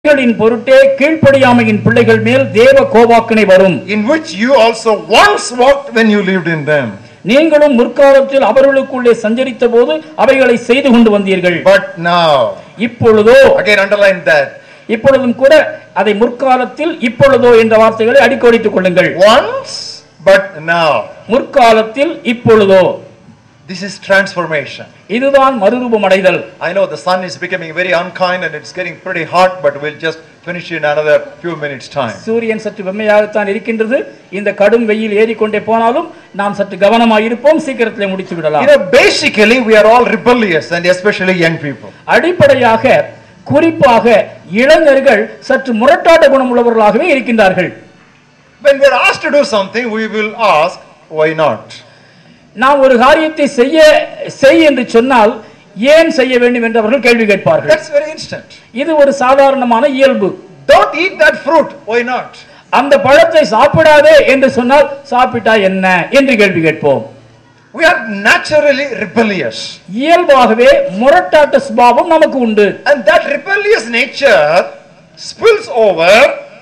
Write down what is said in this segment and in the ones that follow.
களின் பொருட்டே கீழ்ப்படியாமையின் பிள்ளைகள் மேல் தேவ கோபாக்கினை வரும் in which you also once walked when you lived in them. நீங்களும் முற்காலத்தில் அவர்களுக்குள்ளே சஞ்சரித்த போது அவைகளை செய்து கொண்டு வந்தீர்கள் But now, இப்பொழுதோ again underline that. இப்பொழுதும் கூட அதை முற்காலத்தில் இப்பொழுதோ என்ற வார்த்தைகளை அடிக்கோடிட்டுக் கொள்ளுங்கள் Once, but now. முற்காலத்தில் இப்பொழுதோ This is transformation. இதுதான் மறுரூபம் அடைதல் I know the sun is becoming very unkind and it's getting pretty hot, but we'll just finish in another few minutes' time. சூரியன் சற்று வெம்மையாகத்தான் இருக்கின்றது இந்த கடும் வெயில் ஏறிக்கொண்டே போனாலும் நாம் சற்று கவனமாக இருப்போம் சீக்கிரத்திலே முடித்து விடலாம் You know, basically, we are all rebellious, and especially young people. அடிப்படையாக குறிப்பாக இளைஞர்கள் சற்று முரட்டாட்ட குணம் உள்ளவர்களாகவே இருக்கின்றார்கள் When we are asked to do something, we will ask, why not? நாம் ஒரு காரியத்தை செய்ய செய் என்று சொன்னால் ஏன் செய்ய வேண்டும் என்று அவர்கள் கேள்வி கேட்பார்கள் That's very instant. இது ஒரு சாதாரணமான இயல்பு Don't eat that fruit, why not? அந்த பழத்தை சாப்பிடாதே என்று சொன்னால் சாப்பிட்டா என்ன என்று கேள்வி கேட்போம் We are naturally rebellious. இயல்பாகவே முரட்டாட்ட சுபாவம் நமக்கு உண்டு And that rebellious nature spills over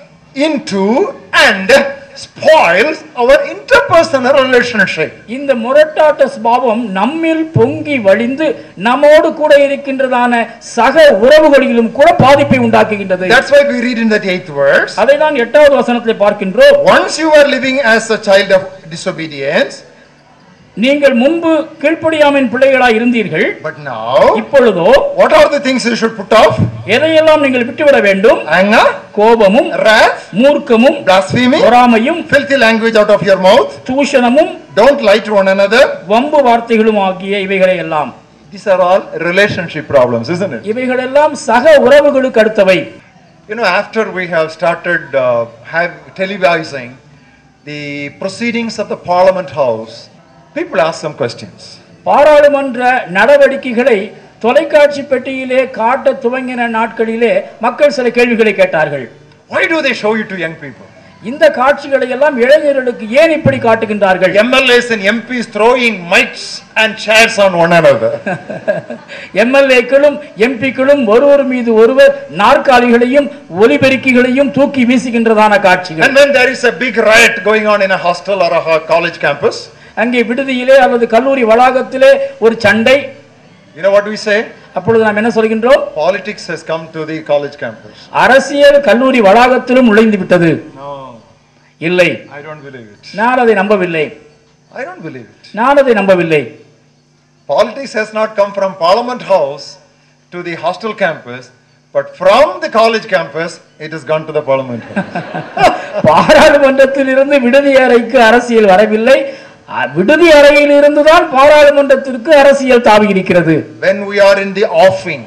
into and spoils our interpersonal relationship. இந்த முரட்டாட்ட சுபாவம் நம்மில் பொங்கி வழிந்து நம்மோடு கூட இருக்கின்றதான சக உறவுகளிலும் கூட பாதிப்பை உண்டாக்குகின்றது That's why we read in that eighth verse. அதை தான் எட்டாவது வசனத்திலே பார்க்கின்றோம் Once you were living as a child of disobedience, நீங்கள் முன்பு கீழ்ப்படியாமையின் பிள்ளைகளாய் இருந்தீர்கள் but now, இப்பொழுதோ what are the things you should put off? எதையெல்லாம் நீங்கள் விட்டுவிட வேண்டும் Anger, கோபமும் wrath, மூர்க்கமும் blasphemy, பொறாமையும் filthy language out of your mouth. தூஷணமும் Don't lie to one another. வம்பு வார்த்தைகளும் ஆகிய இவைகளை எல்லாம் These are all relationship problems, isn't it? இவைகளெல்லாம் சக உறவுகளுக்கு அடுத்தவை You know, after we have started uh, have televising the proceedings of the Parliament House, people ask some questions. பாராளுமன்ற நடவடிக்கைகளை தொலைக்காட்சி பெட்டியிலே காட்ட துவங்கின நாட்களிலே மக்கள் சில கேள்விகளை கேட்டார்கள் Why do they show you to young people? இந்த காட்சிகளை எல்லாம் இளைஞர்களுக்கு ஏன் இப்படி காட்டுகின்றார்கள் MLAs and MPs throwing mics and chairs on one another. எம்எல்ஏக்களும் எம்பிக்களும் ஒருவர் மீது ஒருவர் நாற்காலிகளையும் ஒலிபெருக்கிகளையும் தூக்கி வீசுகின்றதான காட்சிகள் and then there is a big riot going on in a hostel or a ho- college campus. அங்கே விடுதியிலே அல்லது கல்லூரி வளாகத்திலே ஒரு சண்டை You know what we say? அப்பொழுது நாம் என்ன சொல்கின்றோம் Politics has come to the college campus. அரசியல் கல்லூரி வளாகத்திலும் நுழைந்து விட்டது No, இல்லை I don't believe it. நான் அதை நம்பவில்லை I don't believe it. நான் அதை நம்பவில்லை Politics has not come from Parliament House to the hostel campus, but from the college campus, it has gone to the Parliament House. பாராளுமன்றத்தில் இருந்து விடுதி அறைக்கு அரசியல் வரவில்லை அ, விடுதி அறையில் இருந்துதான் பாராளுமன்றத்திற்கு அரசியல் தாவி இருக்கிறது when we are in the offing,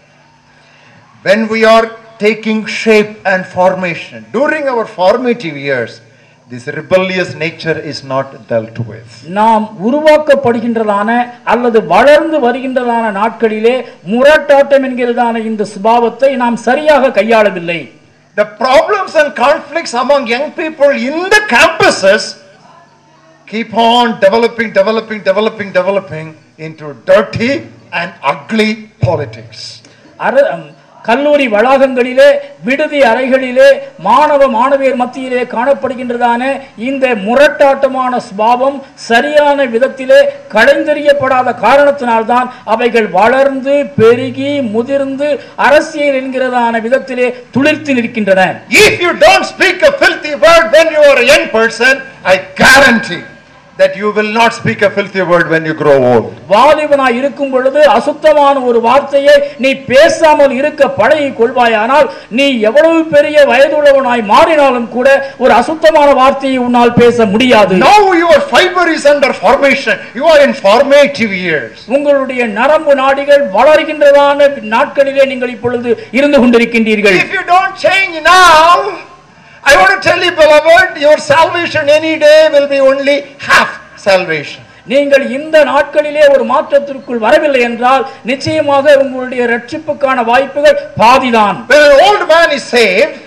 when we are taking shape and formation, during our formative years, this rebellious nature is not dealt with. நாம் உருவாக்கப்படுகின்றதான அல்லது வளர்ந்து வருகின்றதான நாட்களிலே முரட்டாட்டம் என்கிறதான இந்த சுபாவத்தை நாம் சரியாக கையாளவில்லை The problems and conflicts among young people in the campuses keep on developing, developing, developing, developing into dirty and ugly politics. அர- ம், கல்லூரி வளாகங்களிலே விடுதி அறைகளிலே மாணவ மாணவியர் மத்தியிலே காணப்படுகின்றதான இந்த முரட்டாட்டமான சுபாவம் சரியான விதத்திலே களைந்தெறியப்படாத காரணத்தினால்தான் அவைகள் வளர்ந்து பெருகி முதிர்ந்து அரசியல் என்கிறதான விதத்திலே துளிர்த்து நிற்கின்றன If you don't speak a filthy word when you are a young person, I guarantee that you will not speak a filthy word when you grow old. வாலிபனாய் இருக்கும் பொழுது அசுத்தமான ஒரு வார்த்தையை நீ பேசாமல் இருக்க பழகி கொள்வாயானால் நீ எவ்வளவு பெரிய வயதுள்ளவனாய் மாறினாலும் கூட ஒரு அசுத்தமான வார்த்தையை உன்னால் பேச முடியாது Now your fiber is under formation. You are in formative years. உங்களுடைய நரம்பு நாடிகள் வளர்கின்றதான நாட்களிலே நீங்கள் இப்பொழுது இருந்து கொண்டிருக்கின்றீர்கள் If you don't change now, I want to tell you, beloved, your salvation any day will be only half salvation. நீங்கள் இந்த நாட்களிலே ஒரு மாற்றத்திற்குள் வரவில்லை என்றால் நிச்சயமாக உங்களுடைய ரட்சிப்புக்கான வாய்ப்புகள் பாதிதான் When an old man is saved,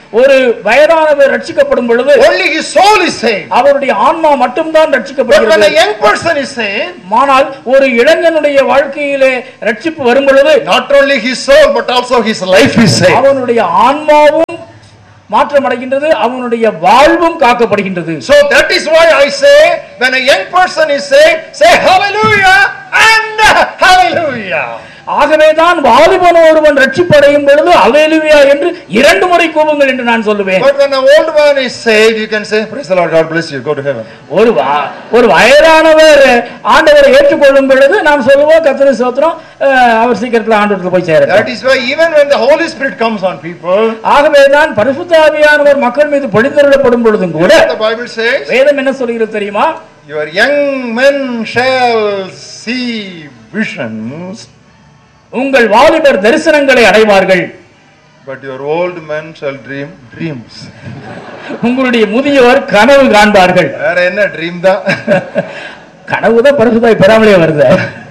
ஒரு வயதானவர் ரட்சிக்கப்படும் பொழுது only his soul is saved. அவருடைய ஆன்மா மட்டும்தான் But when ரட்சிக்கப்படுகிறது a young person is saved, ஆனால் ஒரு இளைஞனுடைய வாழ்க்கையிலே ரட்சிப்பு வரும் பொழுது not only his soul, but also his life is saved. அவனுடைய ஆன்மாவும் மாற்றமடைகின்றது அவனுடைய வாழ்வும் காக்கப்படுகின்றது So that is why I say, when a young person is saved, say hallelujah and hallelujah. ஆகவேதான் வாலிபன் ஒருவன் ரட்சிப்படையும் பொழுது அலேலுயா என்று இரண்டு முறை கூவுங்கள் என்று நான் சொல்லுவேன் But when an old man is saved, you can say, Praise the Lord, God bless you, go to heaven. ஒரு வா- ஒரு வயதானவர் ஆண்டவரை ஏற்றுக்கொள்ளும் பொழுது நாம் சொல்லுவோம் கத்திரி சோத்திரம் அஹ், அவர் சீக்கிரத்தில் ஆண்டவரத்தில் போய் சேர That is why even when the Holy Spirit comes on people, ஆகவேதான் பரிசுத்தாவியானவர் மக்கள் மீது பொழிந்தருளப்படும் பொழுதும் கூட the Bible says, வேதம் என்ன சொல்கிறது தெரியுமா Your young men shall see visions, உங்கள் வாலிபர் தரிசனங்களை அடைவார்கள் but your old men shall dream dreams. உங்களுடைய முதியோர் கனவு காண்பார்கள் வேற என்ன ட்ரீம் தான் கனவு தான் பரிசுத்தாய் பெறாமலே வருது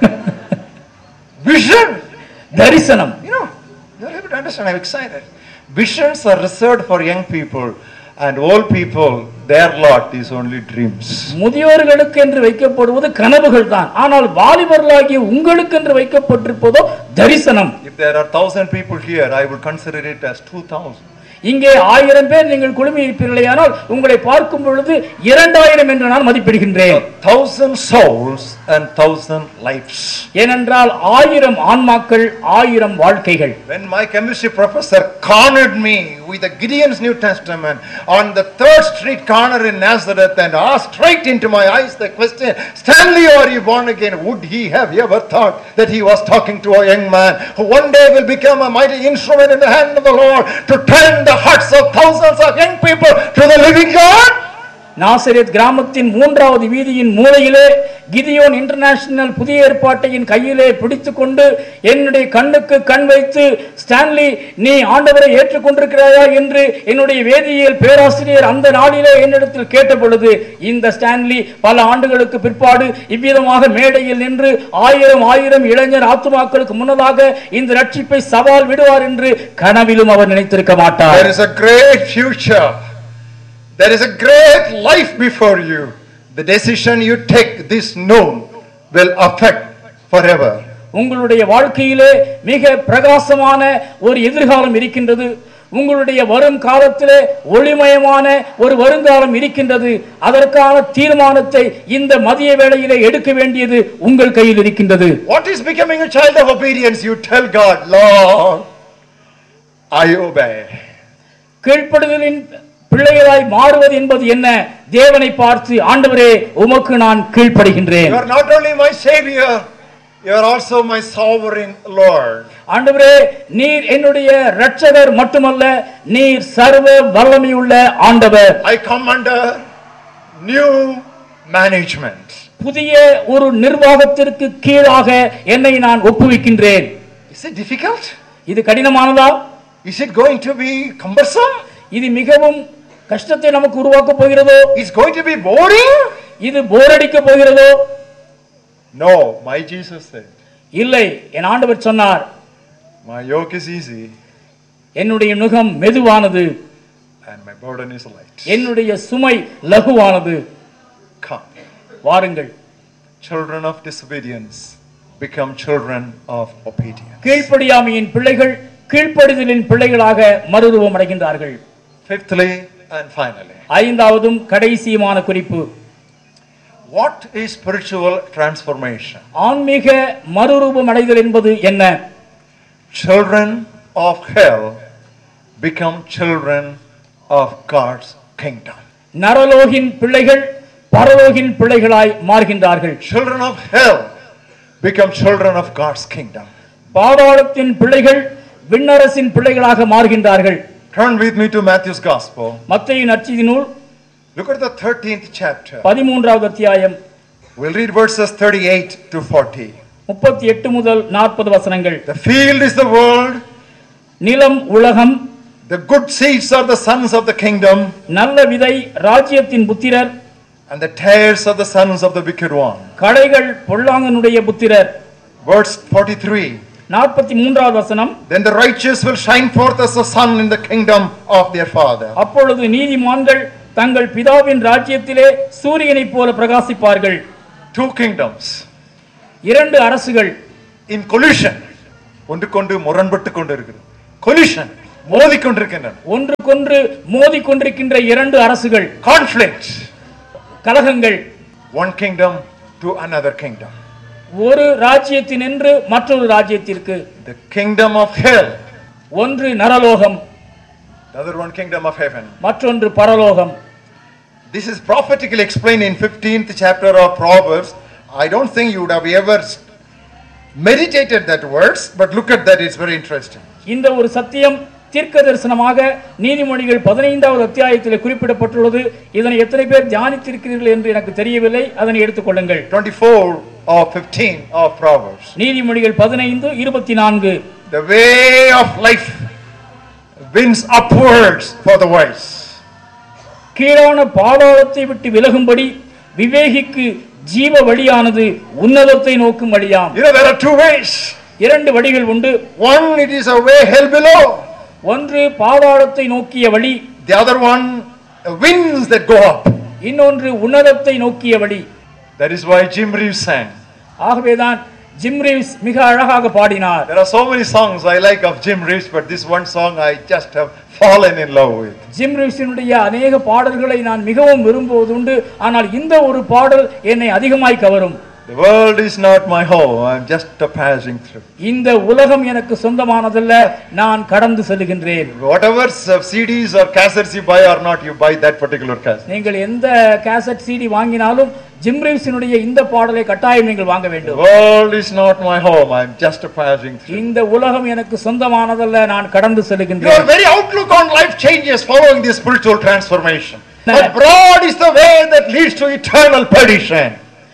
vision தரிசனம் you know you're able to understand i'm excited visions are reserved for young people and old people their lot is only dreams முதியோர்களுக்கு என்று வைக்கப்படுவது கனவுகள் தான் ஆனால் வாலிபர்களாகிய உங்களுக்கு என்று வைக்கப்பட்டிருப்பதோ தரிசனம் if there are thousand people here i will consider it as 2000 இங்கே ஆயிரம் பேர் நீங்கள் குழுமி இருப்பீர்களேயானால் உங்களை பார்க்கும் பொழுது இரண்டாயிரம் என்று நான் மதிப்பிடுகின்றேன் thousand souls and thousand lives ஏனென்றால் ஆயிரம் ஆன்மாக்கள் ஆயிரம் வாழ்க்கைகள் when my chemistry professor cornered me with the gideon's new testament on the third street corner in nazareth and asked straight into my eyes the question stanley are you born again would he have ever thought that he was talking to a young man who one day will become a mighty instrument in the hand of the lord to turn the hearts of thousands of young people to the living god Nazareth கிராமத்தின் மூன்றாவது வீதியின் மூலையிலே Gideon international புதிய ஏற்பாட்டையின் கையிலே பிடித்துக்கொண்டு என்னுடைய கண்ணுக்கு கண் வைத்து ஸ்டான்லி நீ ஆண்டவரை ஏற்றுக்கொண்டிருக்கிறாயா என்று என்னுடைய வேதியியல் பேராசிரியர் அந்த நாளிலே என்னிடத்தில் கேட்ட பொழுது இந்த ஸ்டான்லி பல ஆண்டுகளுக்கு பிற்பாடு இவ்விதமாக மேடையில் நின்று ஆயிரம் ஆயிரம் இளைஞர் ஆத்துமாக்களுக்கு முன்னதாக இந்த ரட்சிப்பை சவால் விடுவார் என்று கனவிலும் அவர் நினைத்திருக்க there மாட்டார் is a great future there is a great life before you the decision you take this noon will affect forever உங்களுடைய வாழ்க்கையிலே மிக பிரகாசமான ஒரு எதிர்காலம் இருக்கின்றது உங்களுடைய வரும் காலத்திலே ஒளிமயமான ஒரு வருங்காலம் இருக்கின்றது அதற்கான தீர்மானத்தை இந்த மதிய வேளையிலே எடுக்க வேண்டியது உங்கள் கையில் இருக்கின்றது What is becoming a child of obedience? You tell God, Lord, I obey. கீழ்ப்படுதலின் பிள்ளைகளாய் மாறுவது என்பது என்ன தேவனை பார்த்து ஆண்டவரே உமக்கு நான் கீழ்ப்படுகின்றேன் You are not only my Savior, you are also my sovereign Lord. ஆண்டவரே நீர் என்னுடைய இரட்சகர் மட்டுமல்ல நீர் சர்வ வல்லமையுள்ள ஆண்டவர் I come under new management. புதிய ஒரு நிர்வாகத்திற்கு கீழாக என்னை நான் ஒப்புவிக்கின்றேன் Is it difficult? இது கடினமானதா Is it going to be cumbersome? இது மிகவும் கஷ்டத்தை நமக்கு உருவாக்க போகிறதோ Is going to be boring? இது போரடிக்க போகிறதோ No, my Jesus said, இல்லை என் ஆண்டவர் சொன்னார் My yoke is easy என்னுடைய நுகம் மெதுவானது and my burden is light. என்னுடைய சுமை லகுவானது Come. வாருங்கள் Children of disobedience become children of obedience. கீழ்ப்படியாமையின் பிள்ளைகள் கீழ்ப்படிதலின் பிள்ளைகளாக மறுரூபம் அடைகின்றார்கள் Fifthly and finally, ஐந்தாவதும் கடைசியுமான குறிப்பு what is spiritual transformation? ஆன்மீக மறுரூபம் அடைதல் என்பது என்ன Children of hell become children of God's kingdom. நரலோகின் பிள்ளைகள் பரலோகின் பிள்ளைகளாய் மாறுகின்றார்கள் Children of hell become children of God's kingdom. பாதாளத்தின் பிள்ளைகள் விண்ணரசின் பிள்ளைகளாக மாறுகின்றார்கள் Turn with me to Matthew's Gospel. மத்தேயு நற்செய்தி நூல் Look at the 13th chapter. பதிமூன்றாவது அத்தியாயம் We'll read verses 38 to 40. முப்பத்தி எட்டு முதல் நாற்பது வசனங்கள் The field is the world, நிலம் உலகம் the good seeds are the sons of the kingdom, நல்ல விதை ராஜ்யத்தின் புத்திரர் and the tares are the sons of the wicked one. களைகள் பொல்லாங்கனுடைய புத்திரர் Verse 43 நாற்பத்தி மூன்றாவது வசனம் Then the righteous will shine forth as the sun in the kingdom of their Father. அப்பொழுது நீதிமான்கள் தங்கள் பிதாவின் ராஜ்யத்திலே சூரியனைப் போல பிரகாசிப்பார்கள் Two kingdoms இரண்டு அரசுகள் in collision. ஒன்றுக்கொண்டு முரண்பட்டு கொண்டு இருக்கிறது collision மோதிக்கொண்டிருக்கின்றன ஒன்றுக்கொன்று மோதிக் கொண்டிருக்கின்ற இரண்டு அரசுகள் conflict கலகங்கள் one kingdom to another kingdom ஒரு ராஜ்யத்தினின்று மற்றொரு ராஜ்யத்திற்கு the kingdom of hell ஒன்று நரலோகம் the other one kingdom of heaven மற்றொன்று பரலோகம் this is prophetically explained in 15th chapter of proverbs i don't think you would have ever meditated that words but look at that it's very interesting இந்த ஒரு சத்தியம் தீர்க்க தரிசனமாக நீதிமொழிகள் பதினைந்தாவது அத்தியாயத்தில் குறிப்பிடப்பட்டுள்ளது இதனை எத்தனை பேர் தியானித்திருக்கிறீர்கள் என்று எனக்கு தெரியவில்லை அதனை எடுத்துக்கொள்ளுங்கள் 24 or 15 of proverbs நீதிமொழிகள் பதினைந்து இருபத்தி நான்கு the way of life wins upwards for the wise கீழான பாதாளத்தை விட்டு விலகும்படி விவேகிக்கு ஜீவ வழியானது உன்னதத்தை நோக்கும் வழியாம் you know there are two ways இரண்டு வழிகள் உண்டு one it is a way hell below ஒன்று பாதாளத்தை நோக்கிய வழி the other one uh, winds that go up இன்னொன்று உன்னதத்தை நோக்கிய வழி that is why jim reeves sang ஆகவேதான் ஜிம் ரீவ்ஸ் மிக அழகாக பாடினார் there are so many songs i like of jim reeves but this one song i just have fallen in love with ஜிம் ரீவ்ஸினுடைய அநேக பாடல்களை நான் மிகவும் விரும்புவதுண்டு ஆனால் இந்த ஒரு பாடல் என்னை அதிகமாய் கவரும் the world is not my home i'm just a passing through இந்த உலகம் எனக்கு சொந்தமானதல்ல நான் கடந்து செல்கின்றேன் whatever uh, cds or cassettes you buy or not you buy that particular cassette நீங்கள் எந்த கேசட் சிடி வாங்கினாலும் ஜிம் ரீவ்ஸினுடைய இந்த பாடலை கட்டாயம் நீங்கள் வாங்க the வேண்டும் world is not my home i'm just a passing through இந்த உலகம் எனக்கு சொந்தமானதல்ல நான் கடந்து Your செல்கின்றேன் very outlook on life changes following this spiritual transformation. But broad is the way that leads to eternal perdition.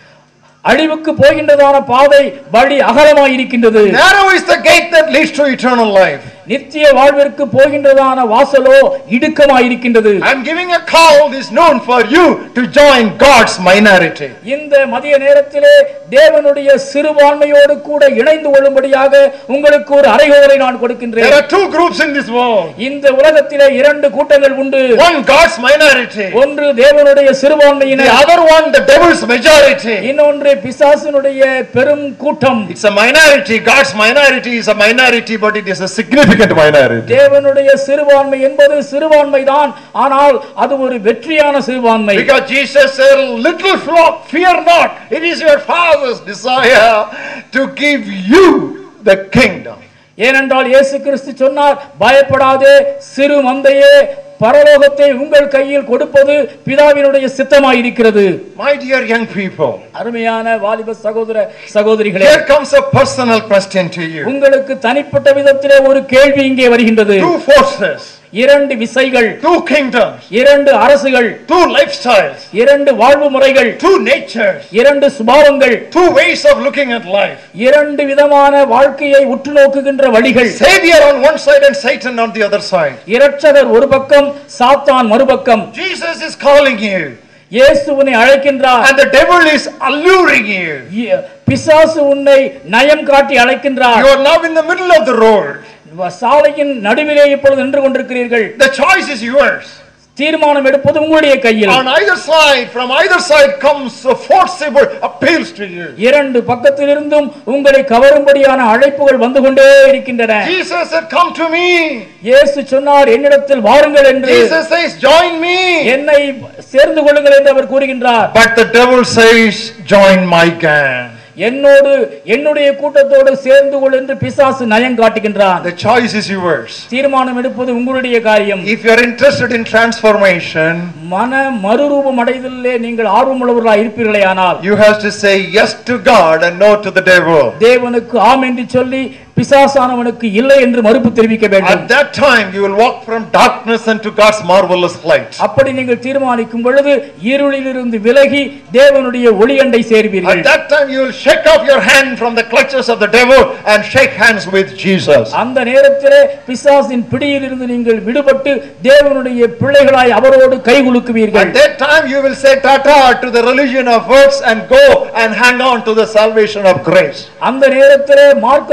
அழிவுக்கு போகின்றதான பாதை வழி அகலமாய் இருக்கின்றது Narrow is the gate that leads to eternal life. நித்திய வாழ்விற்கு போகின்றதான வாசலோ இடுக்கமாய் இருக்கின்றது I'm giving a call this noon for you to join God's minority. இந்த மதிய நேரத்திலே தேவனுடைய சிறுபான்மையோடு கூட இணைந்து கொள்ளும்படியாக உங்களுக்கு ஒரு அறைகோலை நான் There கொடுக்கின்றேன் are two groups in this world. இந்த உலகத்திலே இரண்டு கூட்டங்கள் உண்டு One God's minority. ஒன்று தேவனுடைய The சிறுபான்மையினர் other one the devil's majority. இன்னொன்று பிசாசினுடைய பெரும் கூட்டம் It's a minority. God's minority is a minority, but it is a significant minority. தேவனுடைய சிறுபான்மை என்பது சிறுபான்மைதான் ஆனால் அது ஒரு வெற்றியான சிறுபான்மை Because Jesus said, Little flock, fear not. It is your Father's desire to give you the kingdom. ஏனென்றால் இயேசு கிறிஸ்து சொன்னார் பயப்படாதே சிறு மந்தையே பரலோகத்தை உங்கள் கையில் கொடுப்பது பிதாவினுடைய சித்தமாய் இருக்கிறது My dear young people, அருமையான வாலிப சகோதர சகோதரிகளே here comes a personal question to you. உங்களுக்கு தனிப்பட்ட விதத்திலே ஒரு கேள்வி இங்கே வருகின்றது Two forces, இரண்டு விசைகள் two kingdoms, இரண்டு அரசுகள் two lifestyles, இரண்டு வாழ்வு முறைகள் two natures, இரண்டு சுபாவங்கள் two ways of looking at life. இரண்டு விதமான வாழ்க்கையை உற்று நோக்குகின்ற வழிகள் Savior on one side and Satan on the other side. இரட்சகர் ஒரு பக்கம் சாத்தான் மறுபக்கம் Jesus is calling you, இயேசு உன்னை அழைக்கின்றார் and the devil is alluring you. இ- பிசாசு உன்னை நயம் காட்டி அழைக்கின்றார் You are now in the middle of the road. சாலையின் நடுவிலே இப்பொழுது நின்று கொண்டிருக்கிறீர்கள் The choice is yours. தீர்மானம் எடுப்பது உங்களுடைய கையில் On either side, from either side comes a forcible appeals to you. இரண்டு பக்கத்திலிருந்தும் உங்களை கவரும்படியான அழைப்புகள் வந்து கொண்டே இருக்கின்றன Jesus said, Come to me. இயேசு சொன்னார் என்னிடத்தில் வாருங்கள் என்று Jesus says, Join me. என்னை சேர்ந்து கொள்ளுங்கள் என்று அவர் கூறுகின்றார் But the devil says, Join my gang. என்னோடு என்னுடைய கூட்டத்தோடு சேர்ந்து கொள் என்று பிசாசு நயம் காட்டுகின்றான் The choice is yours. தீர்மானம் எடுப்பது உங்களுடைய காரியம் If you are interested in transformation, மன மறுரூபம் அடைதலிலே நீங்கள் ஆர்வமுள்ளவர்களாக இருப்பீர்களே ஆனால் you have to say yes to God and no to the devil. தேவனுக்கு ஆம் என்று சொல்லி பிசாசானவனுக்கு இல்லை என்று மறுப்பு தெரிவிக்க வேண்டும் At that time, you will walk from darkness into God's marvelous light. அப்படி நீங்கள் தீர்மானிக்கும் பொழுது இருளிலிருந்து விலகி தேவனுடைய ஒளியண்டை சேர்வீர்கள் At that time, you will shake off your hand from the clutches of the devil and shake hands with Jesus. அந்த நேரத்திலே பிசாசின் பிடியிலிருந்து நீங்கள் விடுபட்டு தேவனுடைய பிள்ளைகளாய் அவரோடு கை குலுக்குவீர்கள் At that time, you will say tata to the religion of works and go and hang on to the salvation of grace. அந்த நேரத்திலே மார்க்கத்தினுடைய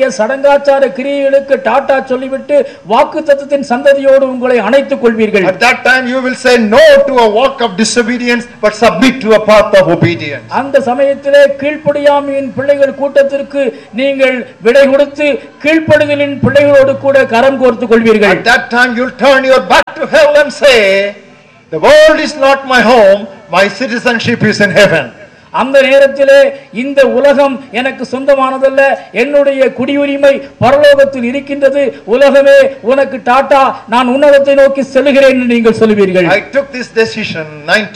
உங்களுடைய சடங்காச்சார கிரியைகளுக்கு டாட்டா சொல்லிவிட்டு வாக்கு தத்துவத்தின் சந்ததியோடு உங்களை அணைத்துக் கொள்வீர்கள் At that time, you will say no to a walk of disobedience, but submit to a path of obedience. அந்த சமயத்திலே கீழ்ப்படியாமையின் பிள்ளைகள் கூட்டத்திற்கு நீங்கள் விடை கொடுத்து கீழ்ப்படுதலின் பிள்ளைகளோடு கூட கரம் கோர்த்துக் கொள்வீர்கள் At that time, you'll turn your back to hell and say, The world is not my home, my citizenship is in heaven. அந்த நேரத்திலே இந்த உலகம் எனக்கு சொந்தமானதல்ல என்னுடைய குடியுரிமை பரலோகத்தில் இருக்கின்றது உலகமே உனக்கு டாட்டா நான் உன்னதத்தை நோக்கி செல்கிறேன் என்று நீங்கள் சொல்லுவீர்கள் I took this decision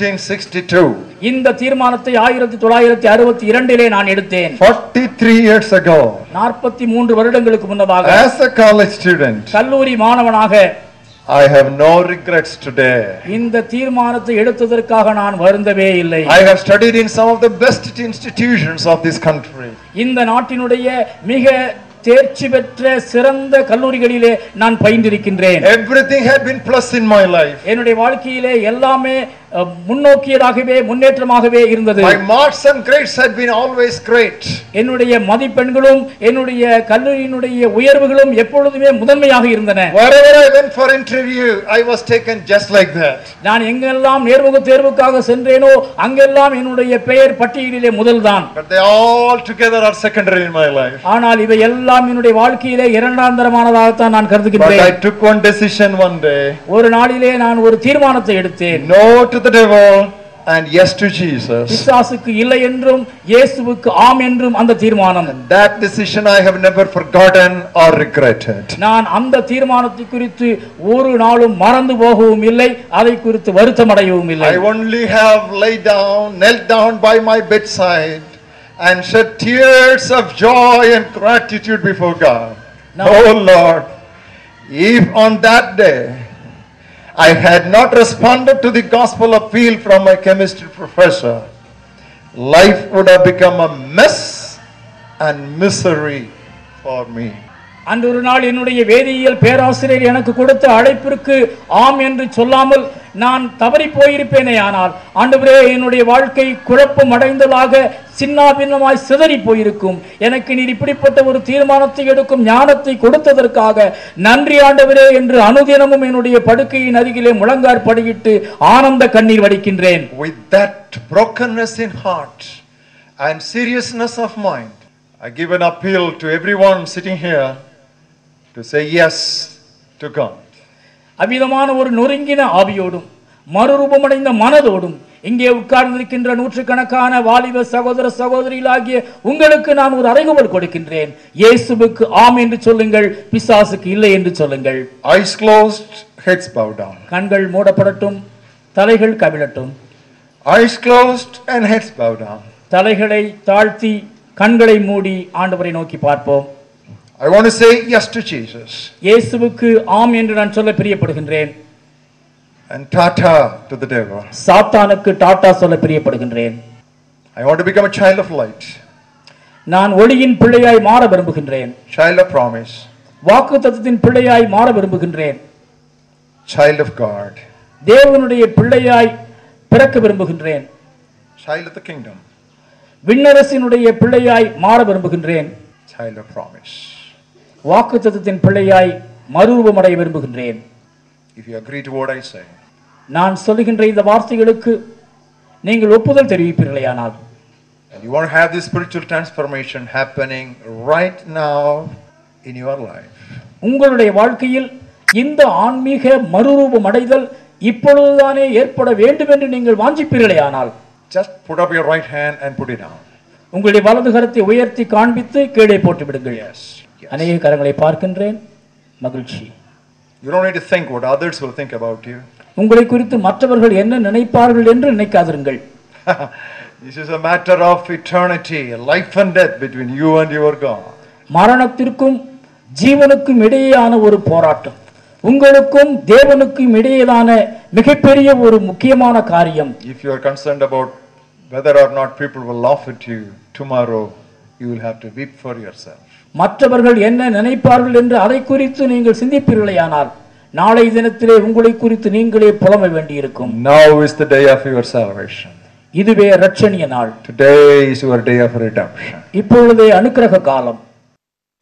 1962, இந்த தீர்மானத்தை ஆயிரத்தி தொள்ளாயிரத்தி அறுபத்தி இரண்டிலே நான் எடுத்தேன் 43 years ago. நாற்பத்தி மூன்று வருடங்களுக்கு முன்னதாக As a college student, கல்லூரி மாணவனாக I have no regrets today. இந்த தீர்மானத்தை எடுத்ததற்காக நான் வருந்தவே இல்லை I have studied in some of the best institutions of this country. இந்த நாட்டினுடைய மிக தேர்ச்சி பெற்ற சிறந்த கல்லூரிகளிலே நான் பயின்றிருக்கின்றேன் Everything had been plus in my life. என்னுடைய வாழ்க்கையிலே எல்லாமே அஹ், முன்னோக்கியதாகவே முன்னேற்றமாகவே இருந்தது My marks and grades had been always great. என்னுடைய மதிப்பெண்களும் என்னுடைய கல்லூரியினுடைய உயர்வுகளும் எப்பொழுதுமே முதன்மையாக இருந்தன Wherever I went for interview, I was taken just like that. நான் எங்கெல்லாம் நேர்முக தேர்வுக்காக சென்றேனோ அங்கெல்லாம் என்னுடைய பெயர் பட்டியலிலே முதல்தான் But they all together are secondary in my life. ஆனால் இவை எல்லாம் என்னுடைய வாழ்க்கையிலே இரண்டாந்தரமானதாகத்தான் நான் But I கருதுகின்றேன் took one decision one day ஒரு நாளிலே நான் ஒரு தீர்மானத்தை எடுத்தேன் no to the devil and yes to Jesus. பிசாசுக்கு இல்லை என்றும் இயேசுவுக்கு ஆம் என்றும் அந்த தீர்மானம் That decision I have never forgotten or regretted. நான் அந்த தீர்மானத்தை குறித்து ஒரு நாளும் மறந்து போகவும் இல்லை அதை குறித்து வருத்தம் அடையவும் இல்லை I only have laid down, knelt down by my bedside and shed tears of joy and gratitude before God. Now- oh Lord, if on that day I had not responded to the gospel appeal from my chemistry professor, life would have become a mess and misery for me. அன்று ஒரு நாள் என்னுடைய வேதியியல் பேராசிரியர் எனக்கு கொடுத்த அழைப்பிற்கு ஆம் என்று சொல்லாமல் நான் தவறி போயிருப்பேனே ஆனால் ஆண்டவரே என்னுடைய வாழ்க்கை குழப்பம் அடைந்ததாக சின்னாபின்னமாய் சிதறி போயிருக்கும் எனக்கு நீர் இப்படிப்பட்ட ஒரு தீர்மானத்தை எடுக்கும் ஞானத்தை கொடுத்ததற்காக நன்றி ஆண்டவரே என்று அனுதினமும் என்னுடைய படுக்கையின் அருகிலே முழங்கார் படியிட்டு ஆனந்த கண்ணீர் வடிக்கின்றேன் With that brokenness in heart and seriousness of mind, I give an appeal to everyone sitting here to say yes to God. அவ்விதமான ஒரு நொறுங்கின ஆவியோடும் மறுரூபமடைந்த மனதோடும் இங்கே உட்கார்ந்திருக்கின்ற நூற்றுக்கணக்கான வாலிப சகோதர சகோதரிகளாகிய உங்களுக்கு நான் ஒரு அறைகோவல் கொடுக்கின்றேன் இயேசுவுக்கு ஆம் என்று சொல்லுங்கள் பிசாசுக்கு இல்லை என்று சொல்லுங்கள் Eyes closed, heads bowed down. கண்கள் மூடப்படட்டும் தலைகள் கவிழட்டும் Eyes closed and heads bowed down. தலைகளை தாழ்த்தி கண்களை மூடி ஆண்டவரை நோக்கி பார்ப்போம் I want to say yes to Jesus இயேசுவுக்கு ஆம் என்று நான் சொல்ல பிரியப்படுகின்றேன் and tata to the devil. சாத்தானுக்கு டாட்டா சொல்ல பிரியப்படுகின்றேன் I want to become a child of light, நான் ஒளியின் பிள்ளையாய் மாற விரும்புகின்றேன் child of promise, வாக்கு தத்துவத்தின் பிள்ளையாய் மாற விரும்புகின்றேன் child of God, தேவனுடைய பிள்ளையாய் பிறக்க விரும்புகின்றேன் child of the kingdom, விண்ணரசினுடைய பிள்ளையாய் மாற விரும்புகின்றேன் child of promise. வாக்கு தத்துவத்தின் பிள்ளையாய் மறுரூபமடைய விரும்புகின்றேன் If you agree to what I say, நான் சொல்லுகின்ற இந்த வார்த்தைகளுக்கு நீங்கள் ஒப்புதல் தெரிவிப்பீர்களேயானால் and you want to have this spiritual transformation happening right now in your life, உங்களுடைய வாழ்க்கையில் இந்த ஆன்மீக மறுரூபம் அடைதல் இப்பொழுதுதானே ஏற்பட வேண்டும் என்று நீங்கள் வாஞ்சிப்பீர்களேயானால் just put up your right hand and put it down. உங்களுடைய வலது கரத்தை உயர்த்தி காண்பித்து கீழே போட்டு விடுங்கள் Yes. yes. அநேக கரங்களை பார்க்கின்றேன் மகிழ்ச்சி You don't need to think what others will think about you. உங்களை குறித்து மற்றவர்கள் என்ன நினைப்பார்கள் என்று நினைக்காதிருங்கள் this is a matter of eternity, life and death between you and your God. மரணத்திற்கும் ஜீவனுக்கும் இடையேயான ஒரு போராட்டம் உங்களுக்கும் தேவனுக்கும் இடையேயான மிகப்பெரிய ஒரு முக்கியமான காரியம் If you are concerned about whether or not people will laugh at you tomorrow, you will have to weep for yourself. மற்றவர்கள் என்ன நினைப்பார்கள் என்று அதை குறித்து நீங்கள் சிந்திப்பீர்களேயானால் நாளை தினத்திலே உங்களை குறித்து நீங்களே புலம்ப வேண்டியிருக்கும் Now is the day of your salvation. இதுவே இரட்சணிய நாள் Today is your day of redemption. இப்பொழுதே அனுக்கிரக காலம்